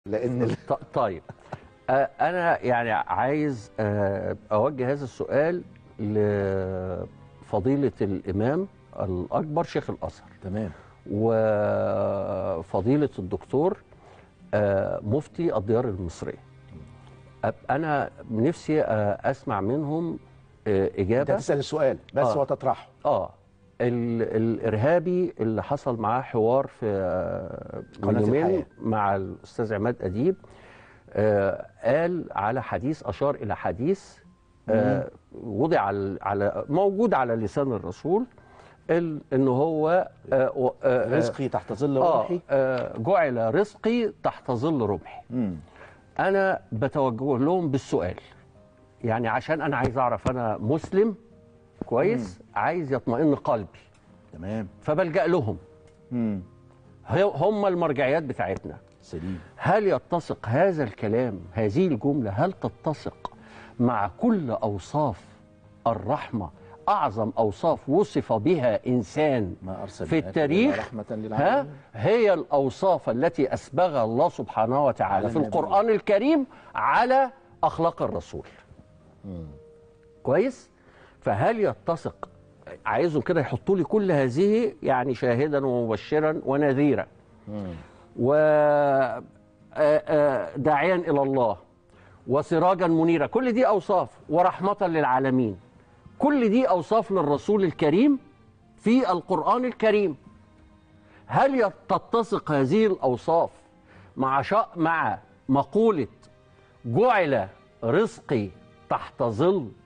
لان ال- ط- طيب آه، انا يعني عايز آه، اوجه هذا السؤال لفضيله الامام الاكبر شيخ الازهر تمام وفضيله الدكتور آه، مفتي الديار المصريه أب- انا نفسي آه، اسمع منهم آه، انت اجابه تسال السؤال بس آه. وتطرحه اه ال- الارهابي اللي حصل معاه حوار في آه، من قناة يومين الحياة. مع الاستاذ عماد اديب آه، قال على حديث اشار الى حديث آه، وضع على على موجود على لسان الرسول ال- ان هو آه، و- آه، آه، رزقي تحت ظل آه روحي آه، جعل رزقي تحت ظل رمحي مم. انا بتوجه لهم بالسؤال يعني عشان انا عايز اعرف انا مسلم كويس عايز يطمئن قلبي تمام فبلجأ لهم مم. هي- هم المرجعيات بتاعتنا سليم هل يتسق هذا الكلام هذه الجملة هل تتسق مع كل أوصاف الرحمة أعظم أوصاف وصف بها إنسان ما أرسلناك في إلا التاريخ رحمة ها للعالمين. هي الأوصاف التي أسبغها الله سبحانه وتعالى على في النبي. القرآن الكريم على أخلاق الرسول كويس فهل يتسق عايزهم كده يحطوا لي كل هذه يعني شاهدا ومبشرا ونذيرا و آه، آه، داعيا الى الله وسراجا منيرا كل دي اوصاف ورحمه للعالمين كل دي اوصاف للرسول الكريم في القران الكريم هل يت- تتسق هذه الاوصاف مع شا... مع مقوله جعل رزقي تحت ظل